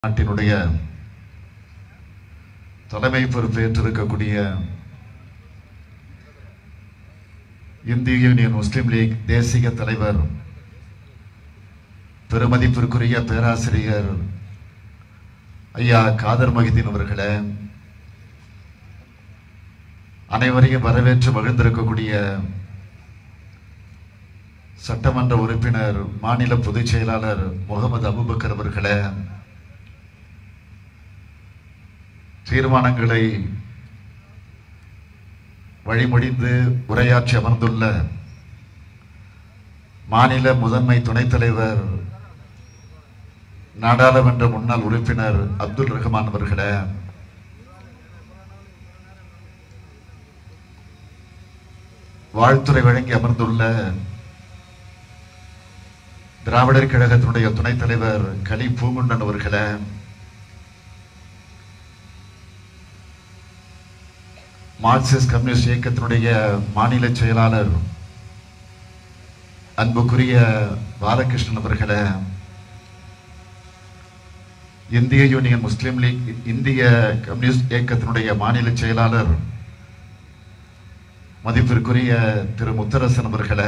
நாட்டினுடைய தலைமை பொறுப்பேற்றிருக்கக்கூடிய இந்திய யூனியன் முஸ்லிம் லீக் தேசிய தலைவர் பெருமதிப்பிற்குரிய பேராசிரியர் ஐயா காதர் மகிதீன் அவர்களே அனைவரையும் வரவேற்று மகிழ்ந்திருக்கக்கூடிய சட்டமன்ற உறுப்பினர் மாநில பொதுச் செயலாளர் முகமது அபுபக்கர் அவர்களே தீர்மானங்களை வழிமொழிந்து உரையாற்றி அமர்ந்துள்ள மாநில முதன்மை துணைத் தலைவர் நாடாளுமன்ற முன்னாள் உறுப்பினர் அப்துல் ரஹ்மான் அவர்களே வாழ்த்துறை வழங்கி அமர்ந்துள்ள திராவிடர் கழகத்தினுடைய துணைத் தலைவர் கலி பூங்குண்டன் அவர்களே மார்க்சிஸ்ட் கம்யூனிஸ்ட் இயக்கத்தினுடைய மாநில செயலாளர் அன்புக்குரிய பாலகிருஷ்ணன் அவர்களே இந்திய யூனியன் முஸ்லிம் லீக் இந்திய கம்யூனிஸ்ட் இயக்கத்தினுடைய மாநில செயலாளர் மதிப்பிற்குரிய திரு முத்தரசன் அவர்களே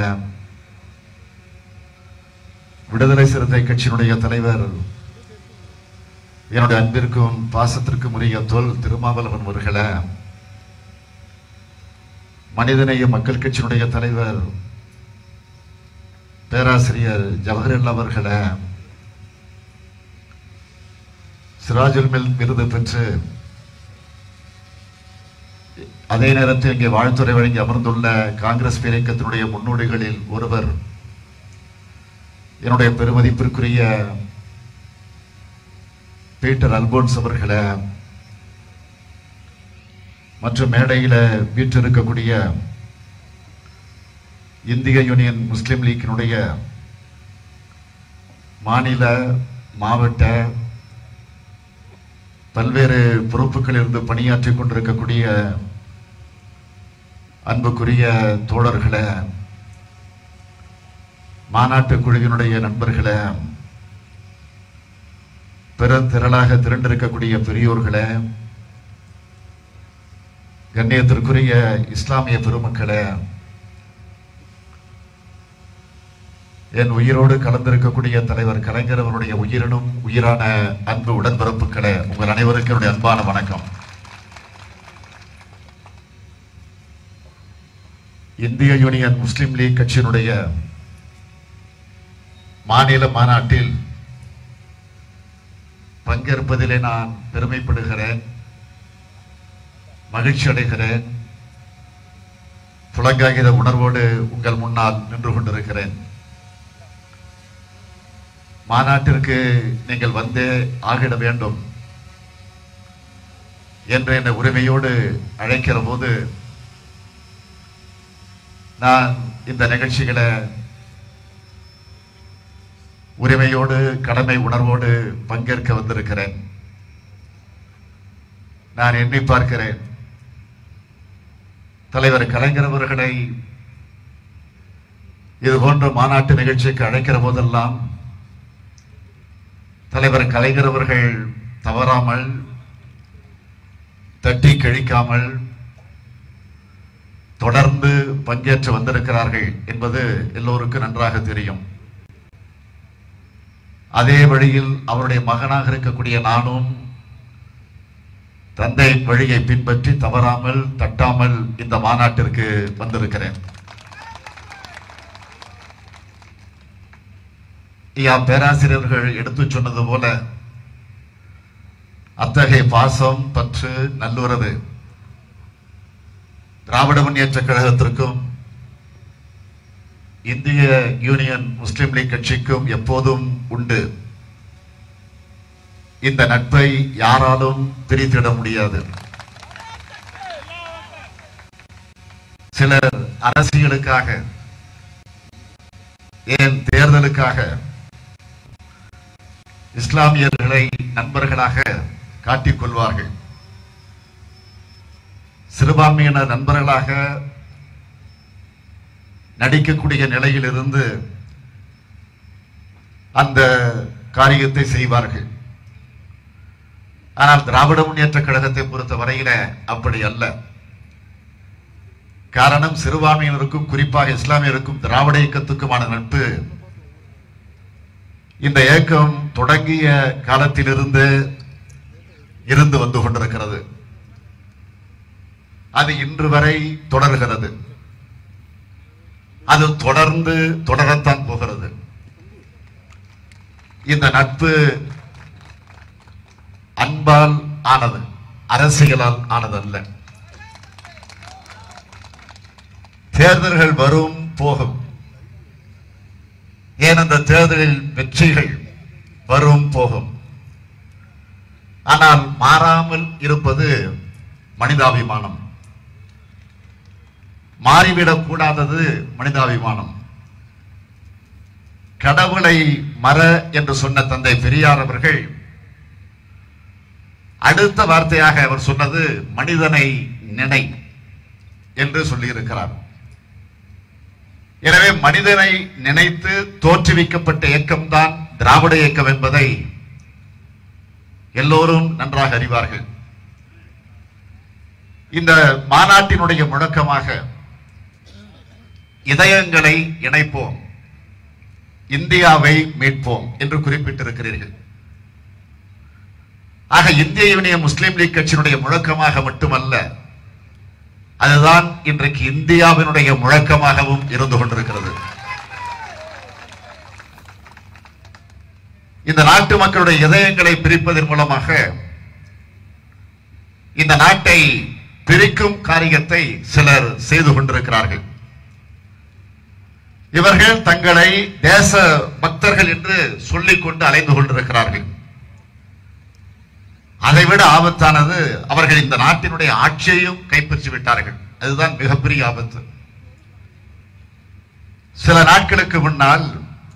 விடுதலை சிறுத்தை கட்சியினுடைய தலைவர் என்னுடைய அன்பிற்கும் பாசத்திற்கும் உரிய தொல் திருமாவளவன் அவர்களே மனிதநேய மக்கள் கட்சியினுடைய தலைவர் பேராசிரியர் ஜவஹர்லால் அவர்களே சிராஜுல் மில் விருது பெற்று அதே நேரத்தில் இங்கே வாழ்த்துறை வழங்கி அமர்ந்துள்ள காங்கிரஸ் இயக்கத்தினுடைய முன்னோடிகளில் ஒருவர் என்னுடைய பெருமதிப்பிற்குரிய பீட்டர் அல்போன்ஸ் அவர்களே மற்றும் மேடையில வீற்றிருக்கக்கூடிய இந்திய யூனியன் முஸ்லிம் லீக்கினுடைய மாநில மாவட்ட பல்வேறு பொறுப்புகளில் இருந்து பணியாற்றிக் கொண்டிருக்கக்கூடிய அன்புக்குரிய தோழர்களே மாநாட்டு குழுவினுடைய நண்பர்களே பெருந்திரளாக திரண்டிருக்கக்கூடிய பெரியோர்களே கண்ணியத்திற்குரிய இஸ்லாமிய பெருமக்களே என் உயிரோடு கலந்திருக்கக்கூடிய தலைவர் கலைஞர் அவருடைய உயிரினும் உயிரான அன்பு உடன்பிறப்புகளே உங்கள் அனைவருக்கும் என்னுடைய அன்பான வணக்கம் இந்திய யூனியன் முஸ்லிம் லீக் கட்சியினுடைய மாநில மாநாட்டில் பங்கேற்பதிலே நான் பெருமைப்படுகிறேன் மகிழ்ச்சி அடைகிறேன் புலங்காகித உணர்வோடு உங்கள் முன்னால் நின்று கொண்டிருக்கிறேன் மாநாட்டிற்கு நீங்கள் வந்தே ஆகிட வேண்டும் என்ற என்ற உரிமையோடு அழைக்கிற போது நான் இந்த நிகழ்ச்சிகளை உரிமையோடு கடமை உணர்வோடு பங்கேற்க வந்திருக்கிறேன் நான் எண்ணி பார்க்கிறேன் தலைவர் கலைஞர் அவர்களை இது போன்ற மாநாட்டு நிகழ்ச்சிக்கு அழைக்கிற போதெல்லாம் தலைவர் கலைஞர் அவர்கள் தவறாமல் தட்டி கழிக்காமல் தொடர்ந்து பங்கேற்று வந்திருக்கிறார்கள் என்பது எல்லோருக்கும் நன்றாக தெரியும் அதே வழியில் அவருடைய மகனாக இருக்கக்கூடிய நானும் தந்தை வழியை பின்பற்றி தவறாமல் தட்டாமல் இந்த மாநாட்டிற்கு வந்திருக்கிறேன் ஐயா பேராசிரியர்கள் எடுத்து சொன்னது போல அத்தகைய பாசம் பற்று நல்லுறவு திராவிட முன்னேற்ற கழகத்திற்கும் இந்திய யூனியன் முஸ்லிம் லீக் கட்சிக்கும் எப்போதும் உண்டு இந்த நட்பை யாராலும் பிரித்திட முடியாது சிலர் அரசியலுக்காக ஏன் தேர்தலுக்காக இஸ்லாமியர்களை நண்பர்களாக காட்டிக் கொள்வார்கள் சிறுபான்மையினர் நண்பர்களாக நடிக்கக்கூடிய நிலையில் இருந்து அந்த காரியத்தை செய்வார்கள் ஆனால் திராவிட முன்னேற்ற கழகத்தை பொறுத்த வரையில அப்படி அல்ல காரணம் சிறுபான்மையினருக்கும் குறிப்பாக இஸ்லாமியருக்கும் திராவிட இயக்கத்துக்குமான நட்பு இந்த இயக்கம் தொடங்கிய காலத்திலிருந்து இருந்து வந்து கொண்டிருக்கிறது அது இன்று வரை தொடர்கிறது அது தொடர்ந்து தொடரத்தான் போகிறது இந்த நட்பு அன்பால் ஆனது அரசியலால் ஆனதல்ல தேர்தல்கள் வரும் போகும் ஏன் அந்த தேர்தலில் வெற்றிகள் வரும் போகும் ஆனால் மாறாமல் இருப்பது மனிதாபிமானம் மாறிவிடக் கூடாதது மனிதாபிமானம் கடவுளை மற என்று சொன்ன தந்தை பெரியார் அவர்கள் அடுத்த வார்த்தையாக அவர் சொன்னது மனிதனை நினை என்று சொல்லியிருக்கிறார் எனவே மனிதனை நினைத்து தோற்றுவிக்கப்பட்ட இயக்கம்தான் திராவிட இயக்கம் என்பதை எல்லோரும் நன்றாக அறிவார்கள் இந்த மாநாட்டினுடைய முழக்கமாக இதயங்களை இணைப்போம் இந்தியாவை மீட்போம் என்று குறிப்பிட்டிருக்கிறீர்கள் ஆக இந்திய யூனிய முஸ்லீம் லீக் கட்சியினுடைய முழக்கமாக மட்டுமல்ல அதுதான் இன்றைக்கு இந்தியாவினுடைய முழக்கமாகவும் இருந்து கொண்டிருக்கிறது இந்த நாட்டு மக்களுடைய இதயங்களை பிரிப்பதன் மூலமாக இந்த நாட்டை பிரிக்கும் காரியத்தை சிலர் செய்து கொண்டிருக்கிறார்கள் இவர்கள் தங்களை தேச பக்தர்கள் என்று சொல்லிக் கொண்டு அலைந்து கொண்டிருக்கிறார்கள் அதைவிட ஆபத்தானது அவர்கள் இந்த நாட்டினுடைய ஆட்சியையும் கைப்பற்றி விட்டார்கள் அதுதான் மிகப்பெரிய ஆபத்து சில நாட்களுக்கு முன்னால்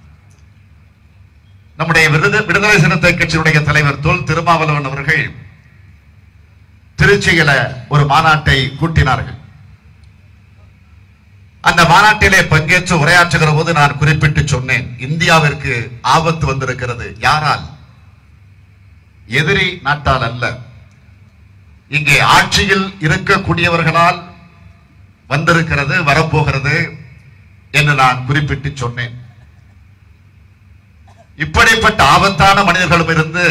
நம்முடைய விருது விடுதலை சிறுத்தை கட்சியுடைய தலைவர் தொல் திருமாவளவன் அவர்கள் திருச்சியில ஒரு மாநாட்டை கூட்டினார்கள் அந்த மாநாட்டிலே பங்கேற்று உரையாற்றுகிற போது நான் குறிப்பிட்டு சொன்னேன் இந்தியாவிற்கு ஆபத்து வந்திருக்கிறது யாரால் எதிரி நாட்டால் அல்ல இங்கே ஆட்சியில் இருக்கக்கூடியவர்களால் வந்திருக்கிறது வரப்போகிறது என்று நான் குறிப்பிட்டு சொன்னேன் இப்படிப்பட்ட ஆபத்தான மனிதர்களும் இருந்து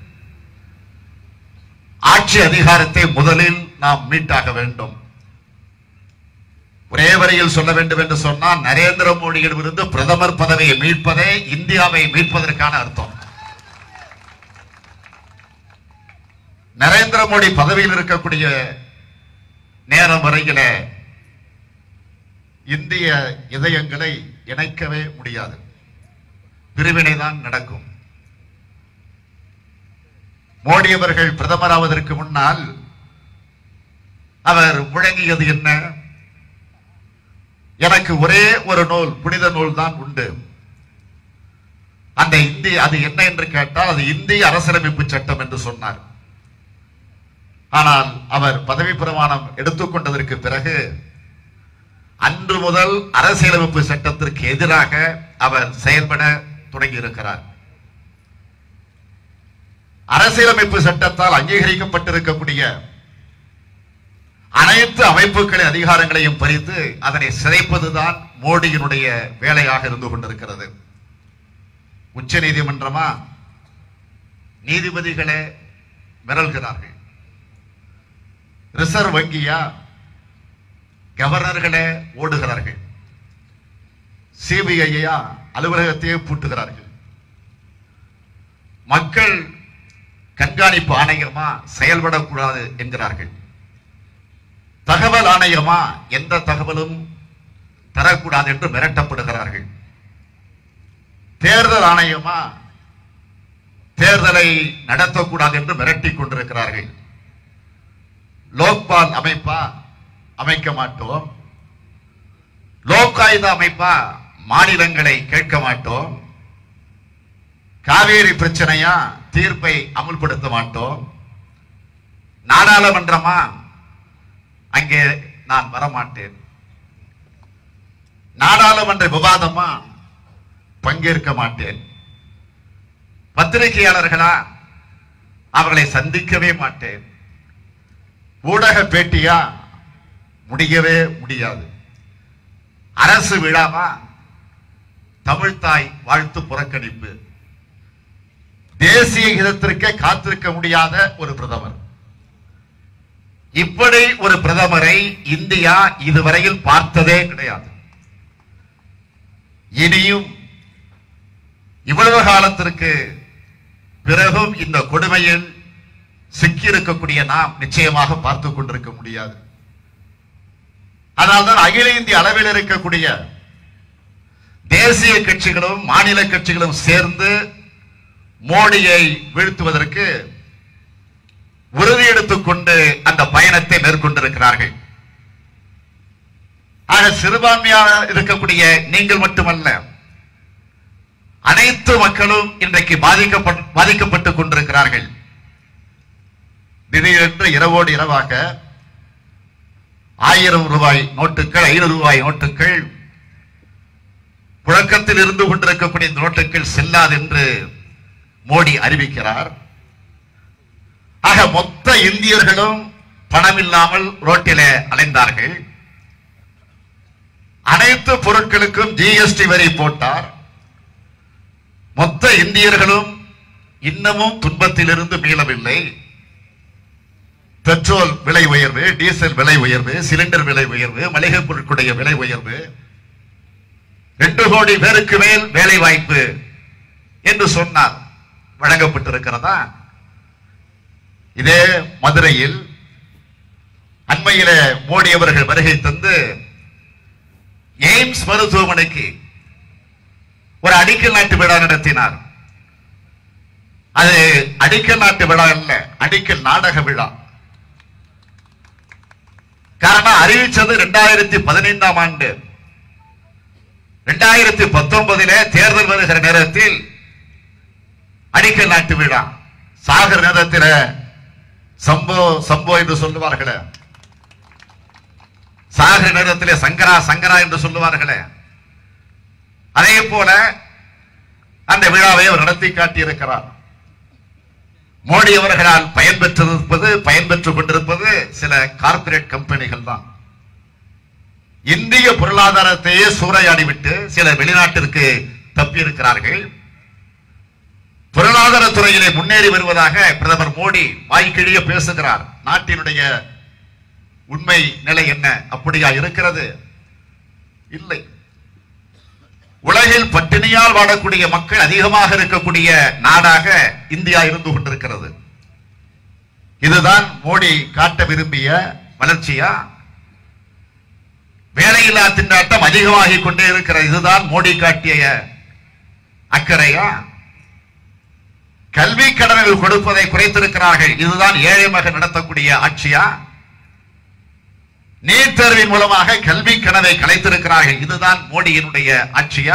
ஆட்சி அதிகாரத்தை முதலில் நாம் மீட்டாக வேண்டும் ஒரே வரியில் சொல்ல வேண்டும் என்று சொன்னால் நரேந்திர மோடியிடமிருந்து பிரதமர் பதவியை மீட்பதே இந்தியாவை மீட்பதற்கான அர்த்தம் நரேந்திர மோடி பதவியில் இருக்கக்கூடிய நேரம் வரையில இந்திய இதயங்களை இணைக்கவே முடியாது பிரிவினை தான் நடக்கும் மோடி அவர்கள் பிரதமராவதற்கு முன்னால் அவர் முழங்கியது என்ன எனக்கு ஒரே ஒரு நூல் புனித நூல் தான் உண்டு அந்த இந்திய அது என்ன என்று கேட்டால் அது இந்திய அரசியலமைப்பு சட்டம் என்று சொன்னார் ஆனால் அவர் பதவி பிரமாணம் எடுத்துக்கொண்டதற்கு பிறகு அன்று முதல் அரசியலமைப்பு சட்டத்திற்கு எதிராக அவர் செயல்பட தொடங்கி இருக்கிறார் அரசியலமைப்பு சட்டத்தால் அங்கீகரிக்கப்பட்டிருக்கக்கூடிய அனைத்து அமைப்புகளின் அதிகாரங்களையும் பறித்து அதனை சிதைப்பதுதான் மோடியினுடைய வேலையாக இருந்து கொண்டிருக்கிறது உச்ச நீதிமன்றமா நீதிபதிகளே மிரள்கிறார்கள் ரிசர்வ் வங்கியா கவர்னர்களே ஓடுகிறார்கள் சிபிஐயா அலுவலகத்தையே பூட்டுகிறார்கள் மக்கள் கண்காணிப்பு ஆணையமா செயல்படக்கூடாது என்கிறார்கள் தகவல் ஆணையமா எந்த தகவலும் தரக்கூடாது என்று மிரட்டப்படுகிறார்கள் தேர்தல் ஆணையமா தேர்தலை நடத்தக்கூடாது என்று மிரட்டிக் கொண்டிருக்கிறார்கள் லோக்பால் அமைப்பா அமைக்க மாட்டோம் லோக்காயுத அமைப்பா மாநிலங்களை கேட்க மாட்டோம் காவேரி பிரச்சனையா தீர்ப்பை அமுல்படுத்த மாட்டோம் நாடாளுமன்றமா அங்கே நான் வரமாட்டேன் நாடாளுமன்ற விவாதமா பங்கேற்க மாட்டேன் பத்திரிகையாளர்களா அவர்களை சந்திக்கவே மாட்டேன் ஊடக பேட்டியா முடியவே முடியாது அரசு விழாவா தமிழ்தாய் வாழ்த்து புறக்கணிப்பு தேசிய இதத்திற்கே காத்திருக்க முடியாத ஒரு பிரதமர் இப்படி ஒரு பிரதமரை இந்தியா இதுவரையில் பார்த்ததே கிடையாது இனியும் இவ்வளவு காலத்திற்கு பிறகும் இந்த கொடுமையில் சிக்கியிருக்கக்கூடிய நாம் நிச்சயமாக பார்த்துக் கொண்டிருக்க முடியாது அதனால்தான் அகில இந்திய அளவில் இருக்கக்கூடிய தேசிய கட்சிகளும் மாநில கட்சிகளும் சேர்ந்து மோடியை வீழ்த்துவதற்கு உறுதி எடுத்துக்கொண்டு அந்த பயணத்தை மேற்கொண்டிருக்கிறார்கள் ஆக சிறுபான்மையாக இருக்கக்கூடிய நீங்கள் மட்டுமல்ல அனைத்து மக்களும் இன்றைக்கு பாதிக்கப்பட்டு பாதிக்கப்பட்டுக் கொண்டிருக்கிறார்கள் திடீரென்று இரவோடு இரவாக ஆயிரம் ரூபாய் நோட்டுகள் ஐநூறு ரூபாய் நோட்டுகள் புழக்கத்தில் இருந்து கொண்டிருக்கக்கூடிய இந்த நோட்டுகள் செல்லாது என்று மோடி அறிவிக்கிறார் ஆக மொத்த இந்தியர்களும் பணம் இல்லாமல் ரோட்டிலே அலைந்தார்கள் அனைத்து பொருட்களுக்கும் ஜிஎஸ்டி வரி போட்டார் மொத்த இந்தியர்களும் இன்னமும் துன்பத்திலிருந்து மீளவில்லை பெட்ரோல் விலை உயர்வு டீசல் விலை உயர்வு சிலிண்டர் விலை உயர்வு மளிகை பொருட்களுடைய விலை உயர்வு ரெண்டு கோடி பேருக்கு மேல் வேலை வாய்ப்பு என்று சொன்னார் வழங்கப்பட்டிருக்கிறதா இதே மதுரையில் அண்மையில மோடி அவர்கள் வருகை தந்து எய்ம்ஸ் மருத்துவமனைக்கு ஒரு அடிக்கல் நாட்டு விழா நடத்தினார் அது அடிக்கல் நாட்டு விழா அல்ல அடிக்கல் நாடக விழா காரணம் அறிவிச்சது இரண்டாயிரத்தி பதினைந்தாம் ஆண்டு இரண்டாயிரத்தி பத்தொன்பதிலே தேர்தல் வருகிற நேரத்தில் அடிக்கல் நாட்டு விழா சாகர நேரத்தில் சம்போ சம்போ என்று சொல்லுவார்களே சாகர நேரத்திலே சங்கரா சங்கரா என்று சொல்லுவார்களே அதே போல அந்த விழாவை அவர் நடத்தி காட்டியிருக்கிறார் மோடி அவர்களால் பயன்பெற்றிருப்பது பயன்பெற்றுக் கொண்டிருப்பது சில கார்ப்பரேட் கம்பெனிகள் தான் இந்திய பொருளாதாரத்தையே சூறையாடிவிட்டு சில வெளிநாட்டிற்கு தப்பியிருக்கிறார்கள் பொருளாதார துறையிலே முன்னேறி வருவதாக பிரதமர் மோடி வாய்க்கிழிய பேசுகிறார் நாட்டினுடைய உண்மை நிலை என்ன அப்படியா இருக்கிறது இல்லை உலகில் பட்டினியால் வாழக்கூடிய மக்கள் அதிகமாக இருக்கக்கூடிய நாடாக இந்தியா இருந்து கொண்டிருக்கிறது இதுதான் மோடி காட்ட விரும்பிய வளர்ச்சியா வேலையில்லா திண்டாட்டம் அதிகமாகிக் கொண்டே இருக்கிறது இதுதான் மோடி காட்டிய அக்கறையா கல்வி கடன்கள் கொடுப்பதை குறைத்திருக்கிறார்கள் இதுதான் ஏழை மகன் நடத்தக்கூடிய ஆட்சியா நீட் தேர்வின் மூலமாக கல்வி கனவை கலைத்திருக்கிறார்கள் இதுதான் மோடியினுடைய ஆட்சியா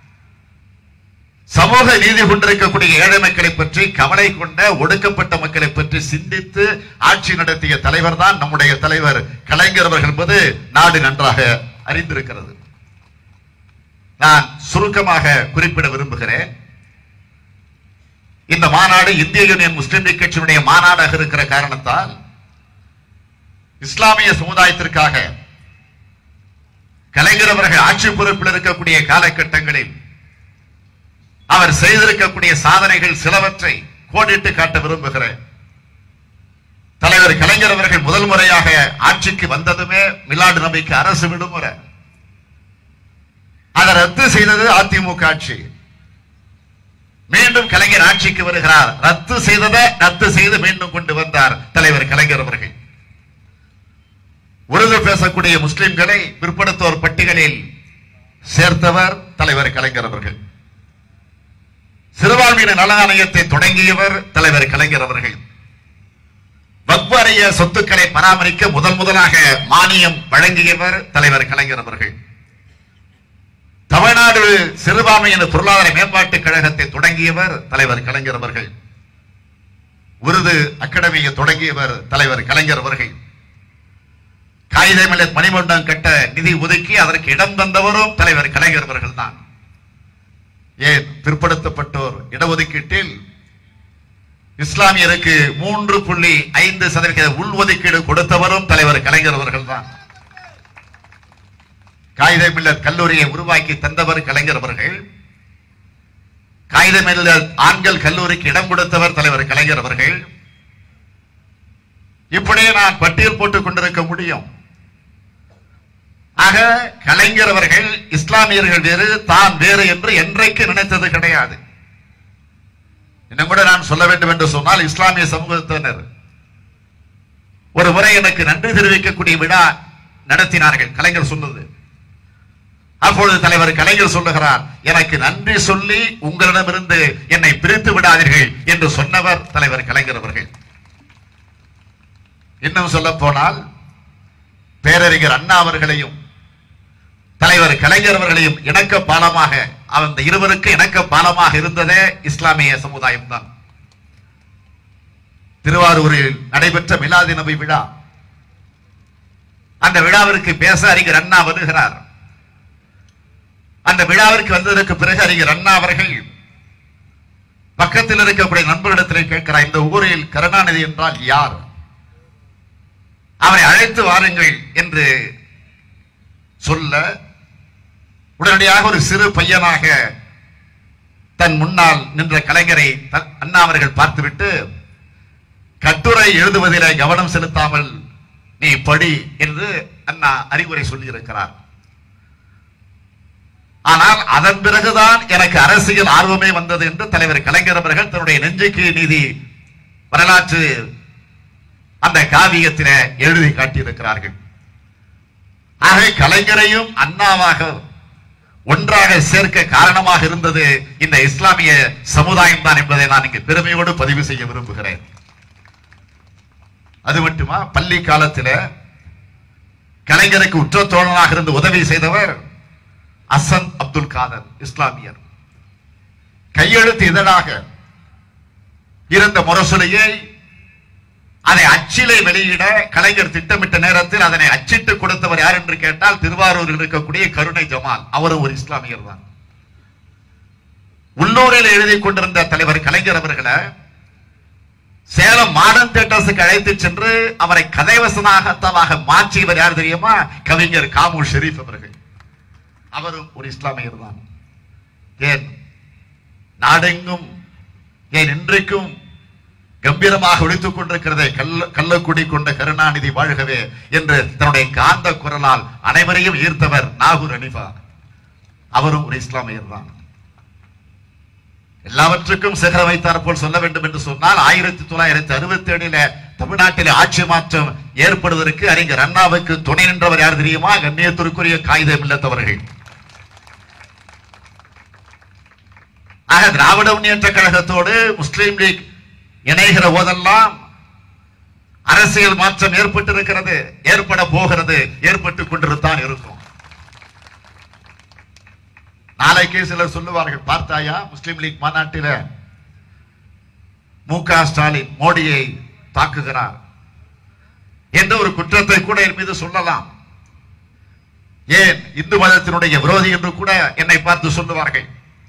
சமூக நீதி கொண்டிருக்கக்கூடிய ஏழை மக்களை பற்றி கவலை கொண்ட ஒடுக்கப்பட்ட மக்களை பற்றி சிந்தித்து ஆட்சி நடத்திய தலைவர் தான் நம்முடைய தலைவர் கலைஞர் அவர்கள் என்பது நாடு நன்றாக அறிந்திருக்கிறது நான் சுருக்கமாக குறிப்பிட விரும்புகிறேன் இந்த மாநாடு இந்திய யூனியன் முஸ்லிம் லீக் கட்சியினுடைய மாநாடாக இருக்கிற காரணத்தால் இஸ்லாமிய சமுதாயத்திற்காக கலைஞர் அவர்கள் ஆட்சி பொறுப்பில் இருக்கக்கூடிய காலகட்டங்களில் அவர் செய்திருக்கக்கூடிய சாதனைகள் சிலவற்றை கோடிட்டு காட்ட விரும்புகிறேன் தலைவர் கலைஞர் அவர்கள் முதல் முறையாக ஆட்சிக்கு வந்ததுமே மிலாடு நபிக்கு அரசு விடுமுறை அதை ரத்து செய்தது அதிமுக ஆட்சி மீண்டும் கலைஞர் ஆட்சிக்கு வருகிறார் ரத்து செய்ததை ரத்து செய்து மீண்டும் கொண்டு வந்தார் தலைவர் கலைஞர் அவர்கள் உருது பேசக்கூடிய முஸ்லிம்களை பிற்படுத்தோர் பட்டியலில் சேர்த்தவர் தலைவர் கலைஞர் அவர்கள் சிறுபான்மையினர் நல ஆணையத்தை தொடங்கியவர் தலைவர் கலைஞர் அவர்கள் வக்பு அறைய சொத்துக்களை பராமரிக்க முதல் முதலாக மானியம் வழங்கியவர் தலைவர் கலைஞர் அவர்கள் தமிழ்நாடு சிறுபான்மையினர் பொருளாதார மேம்பாட்டுக் கழகத்தை தொடங்கியவர் தலைவர் கலைஞர் அவர்கள் உருது அகாடமியை தொடங்கியவர் தலைவர் கலைஞர் அவர்கள் காகிதமில்ல மணிமண்டபம் கட்ட நிதி ஒதுக்கி அதற்கு இடம் தந்தவரும் தலைவர் கலைஞர் அவர்கள் தான் ஏன் பிற்படுத்தப்பட்டோர் இடஒதுக்கீட்டில் இஸ்லாமியருக்கு மூன்று புள்ளி ஐந்து சதவீத உள்ஒதுக்கீடு கொடுத்தவரும் தலைவர் கலைஞர் அவர்கள் தான் காகித மில்லத் கல்லூரியை உருவாக்கி தந்தவர் கலைஞர் அவர்கள் காகித மில்லத் ஆண்கள் கல்லூரிக்கு இடம் கொடுத்தவர் தலைவர் கலைஞர் அவர்கள் இப்படியே நான் பட்டியல் போட்டுக் கொண்டிருக்க முடியும் ஆக கலைஞர் அவர்கள் இஸ்லாமியர்கள் வேறு தான் வேறு என்று என்றைக்கு நினைத்தது கிடையாது இன்னும் கூட நான் சொல்ல வேண்டும் என்று சொன்னால் இஸ்லாமிய சமூகத்தினர் ஒரு முறை எனக்கு நன்றி தெரிவிக்கக்கூடிய விழா நடத்தினார்கள் கலைஞர் சொன்னது அப்பொழுது தலைவர் கலைஞர் சொல்லுகிறார் எனக்கு நன்றி சொல்லி உங்களிடமிருந்து என்னை பிரித்து விடாதீர்கள் என்று சொன்னவர் தலைவர் கலைஞர் அவர்கள் இன்னும் சொல்ல போனால் பேரறிஞர் அண்ணா அவர்களையும் தலைவர் கலைஞர் அவர்களையும் இணக்க பாலமாக அந்த இருவருக்கு இணக்க பாலமாக இருந்ததே இஸ்லாமிய சமுதாயம் தான் திருவாரூரில் நடைபெற்ற மிலாதி நபி விழா அந்த விழாவிற்கு பேச அறிஞர் அண்ணா வருகிறார் அந்த விழாவிற்கு வந்ததற்கு பிறகு அறிஞர் அண்ணா அவர்கள் பக்கத்தில் இருக்கக்கூடிய நண்பர்களிடத்தில் கேட்கிறார் இந்த ஊரில் கருணாநிதி என்றால் யார் அவரை அழைத்து வாருங்கள் என்று சொல்ல உடனடியாக ஒரு சிறு பையனாக தன் முன்னால் நின்ற கலைஞரை த- அண்ணா அவர்கள் பார்த்துவிட்டு கட்டுரை எழுதுவதிலே கவனம் செலுத்தாமல் நீ படி என்று அண்ணா அறிவுரை சொல்லி இருக்கிறார் ஆனால் அதன் பிறகுதான் எனக்கு அரசியல் ஆர்வமே வந்தது என்று தலைவர் கலைஞர் அவர்கள் தன்னுடைய நெஞ்சுக்கு நீதி வரலாற்று அந்த காவியத்திலே எழுதி காட்டியிருக்கிறார்கள் ஆக கலைஞரையும் அண்ணாவாக ஒன்றாக சேர்க்க காரணமாக இருந்தது இந்த இஸ்லாமிய சமுதாயம் தான் என்பதை நான் இங்கு பெருமையோடு பதிவு செய்ய விரும்புகிறேன் அது மட்டுமா பள்ளி காலத்தில் கலைஞருக்கு உற்ற தோழனாக இருந்து உதவி செய்தவர் அசன் அப்துல் காதர் இஸ்லாமியர் கையெழுத்து இதழாக இருந்த முரசொலியை அதை அச்சிலை வெளியிட கலைஞர் திட்டமிட்ட நேரத்தில் அதனை அச்சிட்டு கொடுத்தவர் யார் என்று கேட்டால் திருவாரூரில் இருக்கக்கூடிய கருணை ஜமால் அவரும் ஒரு இஸ்லாமியர் தான் உள்ளூரில் எழுதி கொண்டிருந்த தலைவர் கலைஞர் அவர்களை சேலம் மாடர்ன் தியேட்டர்ஸுக்கு அழைத்து சென்று அவரை கதைவசனாகத்தமாக மாற்றியவர் யார் தெரியுமா கவிஞர் காமு ஷெரீப் அவர்கள் அவரும் ஒரு இஸ்லாமியர் தான் ஏன் நாடெங்கும் ஏன் இன்றைக்கும் கம்பீரமாக ஒழித்துக் கொண்டிருக்கிறதை கள்ள கள்ளக்குடி கொண்ட கருணாநிதி வாழ்கவே என்று தன்னுடைய காந்த குரலால் அனைவரையும் ஈர்த்தவர் நாகூர் அனிஃபா அவரும் ஒரு இஸ்லாமியர் தான் எல்லாவற்றுக்கும் சிகர வைத்தார் போல் சொல்ல வேண்டும் என்று சொன்னால் ஆயிரத்தி தொள்ளாயிரத்தி அறுபத்தி ஏழில தமிழ்நாட்டில் ஆட்சி மாற்றம் ஏற்படுவதற்கு அறிஞர் அண்ணாவுக்கு துணை நின்றவர் யார் தெரியுமா கண்ணியத்திற்குரிய காகிதம் இல்லத்தவர்கள் ஆக திராவிட முன்னேற்ற கழகத்தோடு முஸ்லீம் லீக் இணைகிற போதெல்லாம் அரசியல் மாற்றம் ஏற்பட்டிருக்கிறது ஏற்பட போகிறது ஏற்பட்டுக் கொண்டிருத்தான் இருக்கும் நாளைக்கே சிலர் சொல்லுவார்கள் பார்த்தாயா முஸ்லிம் லீக் மாநாட்டில மு க ஸ்டாலின் மோடியை தாக்குகிறார் என்ற ஒரு குற்றத்தை கூட என் மீது சொல்லலாம் ஏன் இந்து மதத்தினுடைய விரோதி என்று கூட என்னை பார்த்து சொல்லுவார்கள்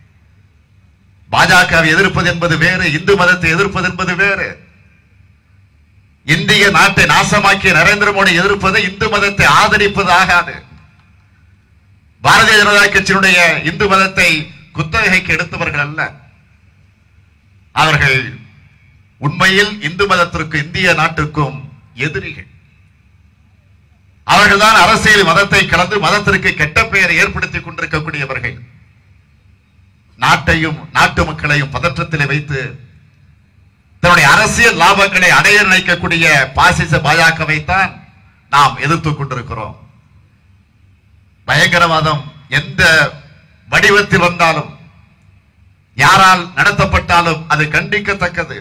பாஜகவை எதிர்ப்பது என்பது வேறு இந்து மதத்தை எதிர்ப்பது என்பது வேறு இந்திய நாட்டை நாசமாக்கிய நரேந்திர மோடி எதிர்ப்பது இந்து மதத்தை ஆதரிப்பது ஆகாது பாரதிய ஜனதா கட்சியினுடைய இந்து மதத்தை குத்தகைக்கு எடுத்தவர்கள் அல்ல அவர்கள் உண்மையில் இந்து மதத்திற்கு இந்திய நாட்டுக்கும் எதிரிகள் அவர்கள்தான் அரசியல் மதத்தை கலந்து மதத்திற்கு கெட்ட பெயரை ஏற்படுத்திக் கொண்டிருக்கக்கூடியவர்கள் நாட்டையும் நாட்டு மக்களையும் பதற்றத்திலே வைத்து தன்னுடைய அரசியல் லாபங்களை அடைய நினைக்கக்கூடிய பாசிச பாஜகவைத்தான் நாம் எதிர்த்துக் கொண்டிருக்கிறோம் பயங்கரவாதம் எந்த வடிவத்தில் வந்தாலும் யாரால் நடத்தப்பட்டாலும் அது கண்டிக்கத்தக்கது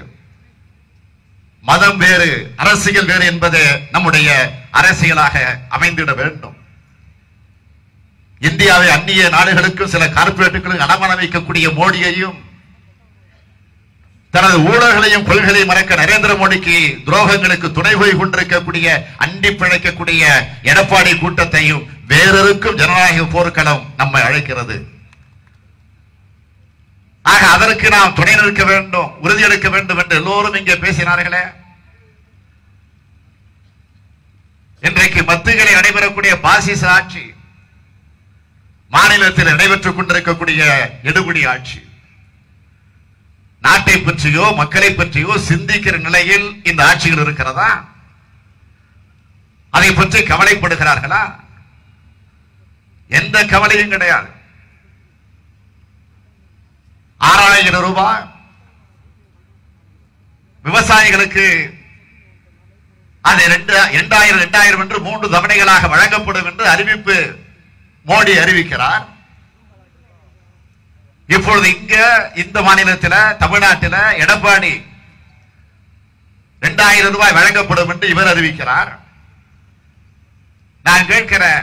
மதம் வேறு அரசியல் வேறு என்பது நம்முடைய அரசியலாக அமைந்திட வேண்டும் இந்தியாவை அந்நிய நாடுகளுக்கும் சில கார்ப்பரேட்டுகளுக்கும் அடமான வைக்கக்கூடிய மோடியையும் தனது ஊழல்களையும் கொள்கையை மறக்க நரேந்திர மோடிக்கு துரோகங்களுக்கு துணை போய் கொண்டிருக்கக்கூடிய அண்டி பிழைக்கக்கூடிய எடப்பாடி கூட்டத்தையும் வேறொருக்கும் ஜனநாயக போர்க்களம் நம்மை அழைக்கிறது ஆக அதற்கு நாம் துணை நிற்க வேண்டும் உறுதியெடுக்க வேண்டும் என்று எல்லோரும் இங்கே பேசினார்களே இன்றைக்கு மத்தியில் நடைபெறக்கூடிய பாசிச ஆட்சி மாநிலத்தில் நடைபெற்றுக் கொண்டிருக்கக்கூடிய எடுபடி ஆட்சி நாட்டை பற்றியோ மக்களை பற்றியோ சிந்திக்கிற நிலையில் இந்த ஆட்சிகள் இருக்கிறதா அதை பற்றி கவலைப்படுகிறார்களா எந்த கவலையும் கிடையாது ஆறாயிரம் ரூபாய் விவசாயிகளுக்கு அது ரெண்டு இரண்டாயிரம் இரண்டாயிரம் என்று மூன்று தவணைகளாக வழங்கப்படும் என்று அறிவிப்பு மோடி அறிவிக்கிறார் இப்பொழுது இங்க இந்த மாநிலத்தில் தமிழ்நாட்டில் எடப்பாடி இரண்டாயிரம் ரூபாய் வழங்கப்படும் என்று இவர் அறிவிக்கிறார் நான் கேட்கிறேன்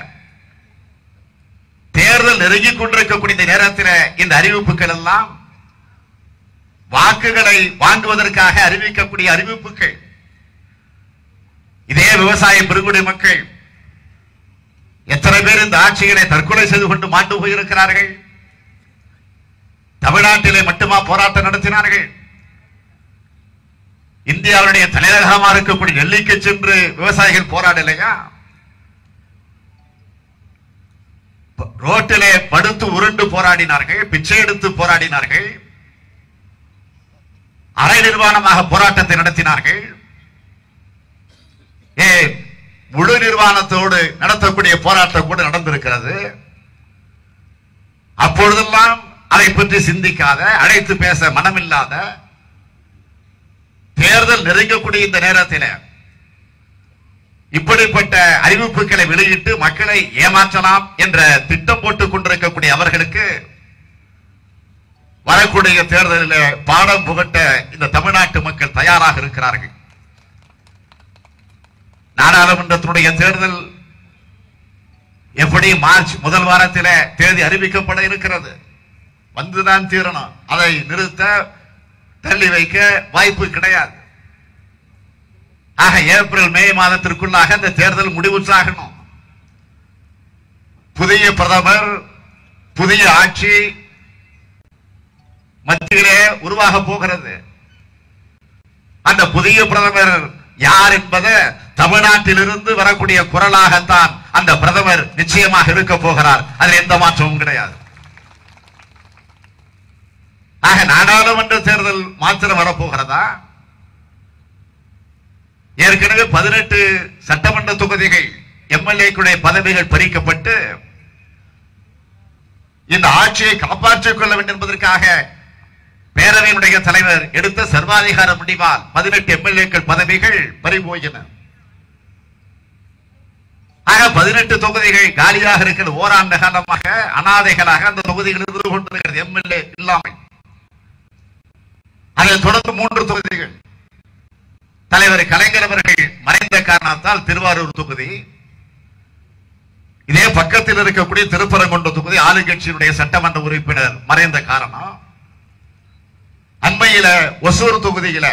தேர்தல் நெருங்கிக் கொண்டிருக்கக்கூடிய இந்த நேரத்தில் இந்த அறிவிப்புகள் எல்லாம் வாக்குகளை வாங்குவதற்காக அறிவிக்கக்கூடிய அறிவிப்புகள் இதே விவசாய பெருங்குடி மக்கள் எத்தனை பேர் இந்த ஆட்சிகளை தற்கொலை செய்து கொண்டு மாண்டு போயிருக்கிறார்கள் தமிழ்நாட்டிலே மட்டுமா போராட்டம் நடத்தினார்கள் இந்தியாவுடைய தலைநகரமாக இருக்கக்கூடிய டெல்லிக்கு சென்று விவசாயிகள் போராடலையா ப- ரோட்டிலே படுத்து உருண்டு போராடினார்கள் பிச்சை எடுத்து போராடினார்கள் அரை நிர்வாணமாக போராட்டத்தை நடத்தினார்கள் ஏ முழு நிர்வாணத்தோடு நடத்தக்கூடிய போராட்டம் கூட நடந்திருக்கிறது அப்பொழுதெல்லாம் அதை பற்றி சிந்திக்காத அழைத்து பேச மனமில்லாத தேர்தல் நெருங்கக்கூடிய இந்த நேரத்தில் இப்படிப்பட்ட அறிவிப்புகளை வெளியிட்டு மக்களை ஏமாற்றலாம் என்ற திட்டம் போட்டுக் கொண்டிருக்கக்கூடிய அவர்களுக்கு வரக்கூடிய தேர்தலில் பாடம் புகட்ட இந்த தமிழ்நாட்டு மக்கள் தயாராக இருக்கிறார்கள் நாடாளுமன்றத்தினுடைய தேர்தல் எப்படி மார்ச் முதல் வாரத்தில் தேதி அறிவிக்கப்பட இருக்கிறது வந்துதான் தீரணும் அதை நிறுத்த தள்ளி வைக்க வாய்ப்பு கிடையாது ஆக ஏப்ரல் மே மாதத்திற்குள்ளாக இந்த தேர்தல் முடிவுற்றாகணும் புதிய பிரதமர் புதிய ஆட்சி மத்தியிலே உருவாக போகிறது அந்த புதிய பிரதமர் யார் என்பதை தமிழ்நாட்டிலிருந்து வரக்கூடிய குரலாகத்தான் அந்த பிரதமர் நிச்சயமாக இருக்க போகிறார் அதில் எந்த மாற்றமும் கிடையாது ஆக நாடாளுமன்ற தேர்தல் மாத்திரம் வரப்போகிறதா ஏற்கனவே பதினெட்டு சட்டமன்ற தொகுதிகள் எம்எல்ஏக்களுடைய பதவிகள் பறிக்கப்பட்டு இந்த ஆட்சியை காப்பாற்றிக் கொள்ள வேண்டும் என்பதற்காக பேரவையினுடைய தலைவர் எடுத்த சர்வாதிகார முடிவால் பதினெட்டு எம்எல்ஏக்கள் பதவிகள் பறிபோயின ஆக பதினெட்டு தொகுதிகள் காலியாக இருக்கிற ஓராண்டு காலமாக அனாதைகளாக அந்த தொகுதிகள் இருந்து கொண்டிருக்கிறது எம்எல்ஏ இல்லாமல் அதைத் தொடர்ந்து மூன்று தொகுதிகள் தலைவர் கலைஞர் அவர்கள் மறைந்த காரணத்தால் திருவாரூர் தொகுதி இதே பக்கத்தில் இருக்கக்கூடிய திருப்பரங்குன்ற தொகுதி ஆளுங்கட்சியினுடைய சட்டமன்ற உறுப்பினர் மறைந்த காரணம் அண்மையில ஒசூர் தொகுதியில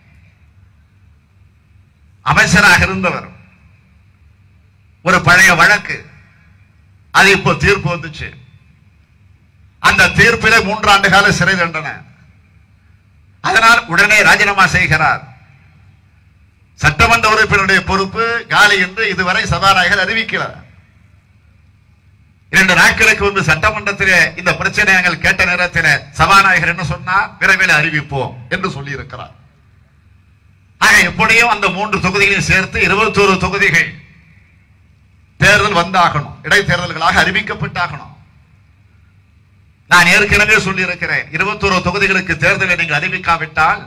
அமைச்சராக இருந்தவர் ஒரு பழைய வழக்கு அது இப்போ தீர்ப்பு வந்துச்சு அந்த தீர்ப்பிலே மூன்றாண்டு கால சிறை தண்டனை அதனால் உடனே ராஜினாமா செய்கிறார் சட்டமன்ற உறுப்பினருடைய பொறுப்பு காலி என்று இதுவரை சபாநாயகர் அறிவிக்கிறார் இரண்டு நாட்களுக்கு முன்பு சட்டமன்றத்திலே இந்த பிரச்சனை நாங்கள் கேட்ட நேரத்தில் சபாநாயகர் என்ன சொன்னார் விரைவில் அறிவிப்போம் என்று சொல்லி இருக்கிறார் ஆக எப்படியும் அந்த மூன்று தொகுதிகளையும் சேர்த்து இருபத்தோரு தொகுதிகள் தேர்தல் வந்தாகணும் இடைத்தேர்தல்களாக அறிவிக்கப்பட்டாகணும் நான் ஏற்கனவே சொல்லி இருக்கிறேன் இருபத்தோரு தொகுதிகளுக்கு தேர்தலை நீங்கள் அறிவிக்காவிட்டால்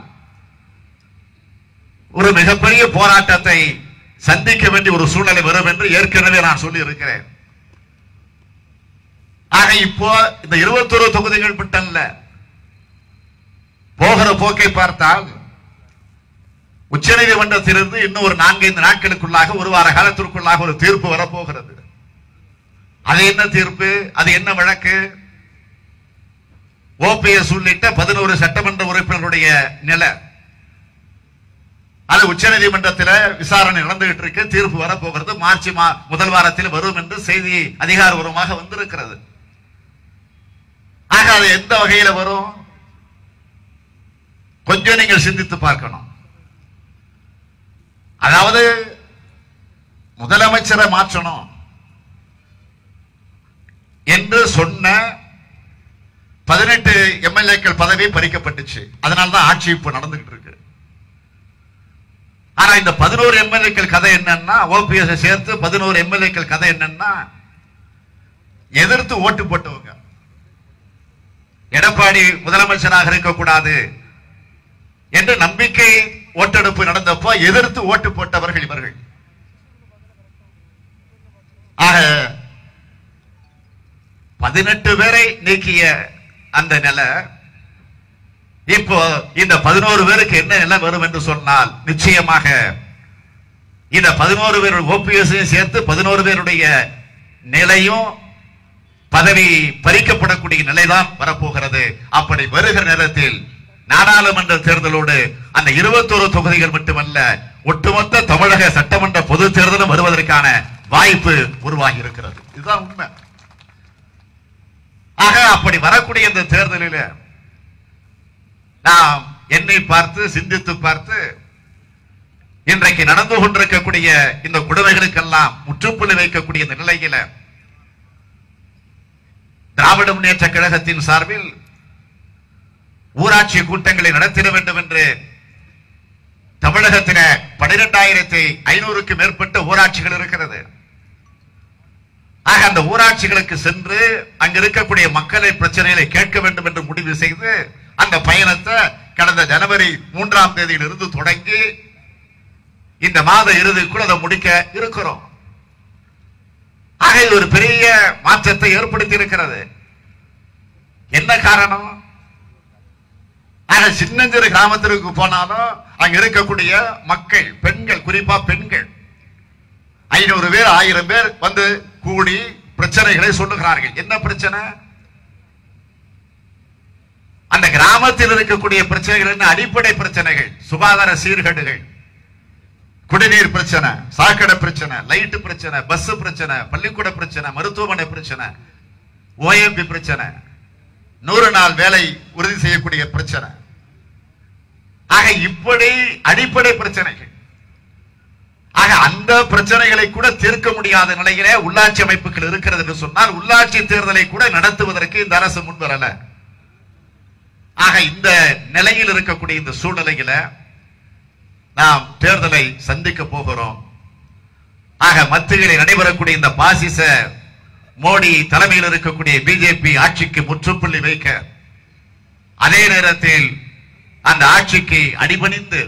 ஒரு மிகப்பெரிய போராட்டத்தை சந்திக்க வேண்டிய ஒரு சூழ்நிலை வரும் என்று ஏற்கனவே நான் சொல்லி இருக்கிறேன் ஆக இப்போ இந்த இருபத்தொரு தொகுதிகள் மட்டுமல்ல போகிற போக்கை பார்த்தால் உச்சநீதிமன்றத்திலிருந்து இன்னும் ஒரு நான்கைந்து நாட்களுக்குள்ளாக ஒரு வார காலத்திற்குள்ளாக ஒரு தீர்ப்பு வரப்போகிறது அது என்ன தீர்ப்பு அது என்ன வழக்கு ஓபிஎஸ் உள்ளிட்ட பதினோரு சட்டமன்ற உறுப்பினருடைய நிலை அது உச்சநீதிமன்றத்தில் விசாரணை நடந்துகிட்டு இருக்கு தீர்ப்பு வரப்போகிறது மார்ச் மா முதல் வாரத்தில் வரும் என்று செய்தி அதிகாரபூர்வமாக வந்திருக்கிறது ஆக அது எந்த வகையில வரும் கொஞ்சம் நீங்கள் சிந்தித்து பார்க்கணும் அதாவது முதலமைச்சரை மாற்றணும் என்று சொன்ன பதினெட்டு எம்எல்ஏக்கள் பதவி பறிக்கப்பட்டுச்சு அதனாலதான் ஆட்சி இப்ப நடந்துகிட்டு இருக்கு ஆனா இந்த பதினோரு எம்எல்ஏக்கள் கதை என்னன்னா ஓபிஎஸ் சேர்த்து பதினோரு எம்எல்ஏக்கள் கதை என்னன்னா எதிர்த்து ஓட்டு போட்டவங்க எடப்பாடி முதலமைச்சராக இருக்கக்கூடாது என்று நம்பிக்கை ஓட்டெடுப்பு நடந்தப்போ எதிர்த்து ஓட்டு போட்டவர்கள் இவர்கள் ஆக பதினெட்டு பேரை நீக்கிய அந்த நிலை இப்போ இந்த பதினோரு பேருக்கு என்ன நிலை வரும் என்று சொன்னால் நிச்சயமாக இந்த பதினோரு பேர் ஓபிஎஸ் சேர்த்து பதினோரு பேருடைய நிலையும் பதவி பறிக்கப்படக்கூடிய நிலைதான் வரப்போகிறது அப்படி வருகிற நேரத்தில் நாடாளுமன்ற தேர்தலோடு அந்த இருபத்தோரு தொகுதிகள் மட்டுமல்ல ஒட்டுமொத்த தமிழக சட்டமன்ற பொது தேர்தலும் வருவதற்கான வாய்ப்பு உருவாகி இருக்கிறது இதுதான் உண்மை ஆக அப்படி வரக்கூடிய இந்த தேர்தலில் நாம் என்னை பார்த்து சிந்தித்து பார்த்து இன்றைக்கு நடந்து கொண்டிருக்கக்கூடிய இந்த கொடுமைகளுக்கெல்லாம் முற்றுப்புள்ளி வைக்கக்கூடிய இந்த நிலையில திராவிட முன்னேற்ற கழகத்தின் சார்பில் ஊராட்சி கூட்டங்களை நடத்திட வேண்டும் என்று தமிழகத்தில பனிரெண்டாயிரத்தி ஐநூறுக்கு மேற்பட்ட ஊராட்சிகள் இருக்கிறது ஆக அந்த ஊராட்சிகளுக்கு சென்று அங்க இருக்கக்கூடிய மக்களை பிரச்சனைகளை கேட்க வேண்டும் என்று முடிவு செய்து அந்த பயணத்தை கடந்த ஜனவரி மூன்றாம் தேதியிலிருந்து தொடங்கி இந்த மாத இறுதிக்குள் அதை முடிக்க இருக்கிறோம் ஆக இது ஒரு பெரிய மாற்றத்தை ஏற்படுத்தி இருக்கிறது என்ன காரணம் ஆக சின்னஞ்சிறு கிராமத்திற்கு போனாலும் அங்க இருக்கக்கூடிய மக்கள் பெண்கள் குறிப்பா பெண்கள் ஐநூறு பேர் ஆயிரம் பேர் வந்து கூடி பிரச்சனைகளை சொல்லுகிறார்கள் என்ன பிரச்சனை அந்த கிராமத்தில் இருக்கக்கூடிய பிரச்சனைகள் என்ன அடிப்படை பிரச்சனைகள் சுகாதார சீர்கேடுகள் குடிநீர் பிரச்சனை சாக்கடை பிரச்சனை லைட் பிரச்சனை பஸ் பிரச்சனை பள்ளிக்கூட பிரச்சனை மருத்துவமனை பிரச்சனை ஓஎம்பி பிரச்சனை நூறு நாள் வேலை உறுதி செய்யக்கூடிய பிரச்சனை ஆக இப்படி அடிப்படை பிரச்சனைகள் ஆக அந்த பிரச்சனைகளை கூட தீர்க்க முடியாத நிலையிலே உள்ளாட்சி அமைப்புகள் இருக்கிறது என்று சொன்னால் உள்ளாட்சி தேர்தலை கூட நடத்துவதற்கு இந்த அரசு முன்வரல ஆக இந்த நிலையில் இருக்கக்கூடிய இந்த சூழ்நிலையில நாம் தேர்தலை சந்திக்க போகிறோம் ஆக மத்தியிலே நடைபெறக்கூடிய இந்த பாசிச மோடி தலைமையில் இருக்கக்கூடிய பிஜேபி ஆட்சிக்கு முற்றுப்புள்ளி வைக்க அதே நேரத்தில் அந்த ஆட்சிக்கு அடிபணிந்து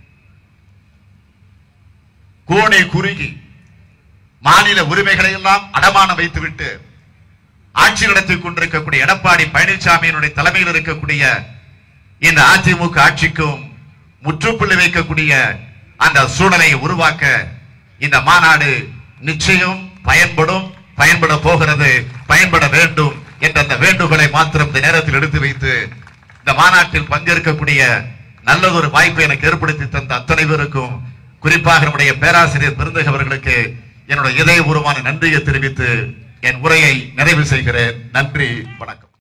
கூணை குறுகி மாநில உரிமைகளை எல்லாம் அடமானம் வைத்துவிட்டு ஆட்சி நடத்தி கொண்டிருக்கக்கூடிய எடப்பாடி பழனிசாமியினுடைய தலைமையில் இருக்கக்கூடிய இந்த அதிமுக ஆட்சிக்கும் முற்றுப்புள்ளி வைக்கக்கூடிய அந்த சூழலை உருவாக்க இந்த மாநாடு நிச்சயம் பயன்படும் பயன்பட போகிறது பயன்பட வேண்டும் என்ற அந்த வேண்டுகோளை மாத்திரம் இந்த நேரத்தில் எடுத்து வைத்து இந்த மாநாட்டில் பங்கேற்கக்கூடிய நல்லதொரு வாய்ப்பை எனக்கு ஏற்படுத்தி தந்த அத்தனை பேருக்கும் குறிப்பாக நம்முடைய பேராசிரியர் பெருந்தக அவர்களுக்கு என்னுடைய இதயபூர்வமான நன்றியை தெரிவித்து என் உரையை நிறைவு செய்கிறேன் நன்றி வணக்கம்